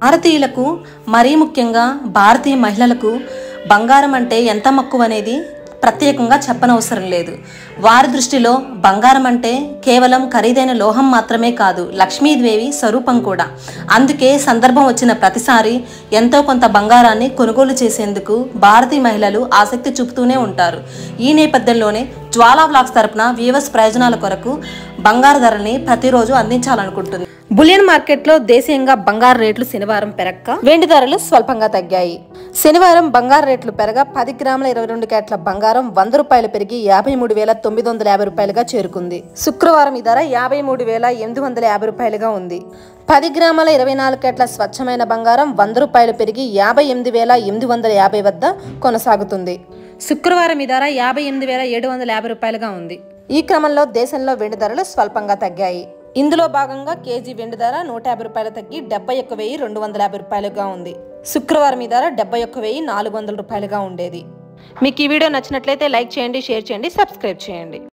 భారతీయులకు మరీ ముఖ్యంగా భారతీయ మహిళలకు బంగారం అంటే ఎంత మక్కువ అనేది ప్రత్యేకంగా చెప్పనవసరం లేదు వారి దృష్టిలో బంగారం అంటే కేవలం ఖరీదైన లోహం మాత్రమే కాదు లక్ష్మీదేవి స్వరూపం కూడా అందుకే సందర్భం వచ్చిన ప్రతిసారి ఎంతో కొంత బంగారాన్ని కొనుగోలు చేసేందుకు భారతీయ మహిళలు ఆసక్తి చూపుతూనే ఉంటారు ఈ నేపథ్యంలోనే జ్వాలా బ్లాక్స్ తరపున వ్యూవర్స్ ప్రయోజనాల కొరకు బంగారు ధరల్ని ప్రతిరోజు అందించాలనుకుంటుంది బులియన్ మార్కెట్లో దేశీయంగా బంగారు రేట్లు శనివారం పెరక్క వెండి ధరలు స్వల్పంగా తగ్గాయి శనివారం బంగారు రేట్లు పెరగ పది గ్రాముల ఇరవై రెండు క్యాట్ల బంగారం వంద రూపాయలు పెరిగి యాభై మూడు వేల తొమ్మిది వందల యాభై రూపాయలుగా చేరుకుంది శుక్రవారం ఈ ధర యాభై మూడు వేల ఎనిమిది వందల యాభై రూపాయలుగా ఉంది పది గ్రాముల ఇరవై నాలుగు క్యాట్ల స్వచ్ఛమైన బంగారం వంద రూపాయలు పెరిగి యాభై ఎనిమిది వేల ఎనిమిది వందల యాభై వద్ద కొనసాగుతుంది శుక్రవారం ఈ ధర యాభై ఎనిమిది వేల ఏడు వందల యాభై రూపాయలుగా ఉంది ఈ క్రమంలో దేశంలో వెండి ధరలు స్వల్పంగా తగ్గాయి ఇందులో భాగంగా కేజీ వెండి ధర నూట యాభై రూపాయలు తగ్గి డెబ్బై ఒక్క వెయ్యి రెండు వందల యాభై రూపాయలుగా ఉంది శుక్రవారం ఈ ధర డెబ్బై ఒక్క వెయ్యి నాలుగు వందల రూపాయలుగా ఉండేది మీకు ఈ వీడియో నచ్చినట్లయితే లైక్ చేయండి షేర్ చేయండి సబ్స్క్రైబ్ చేయండి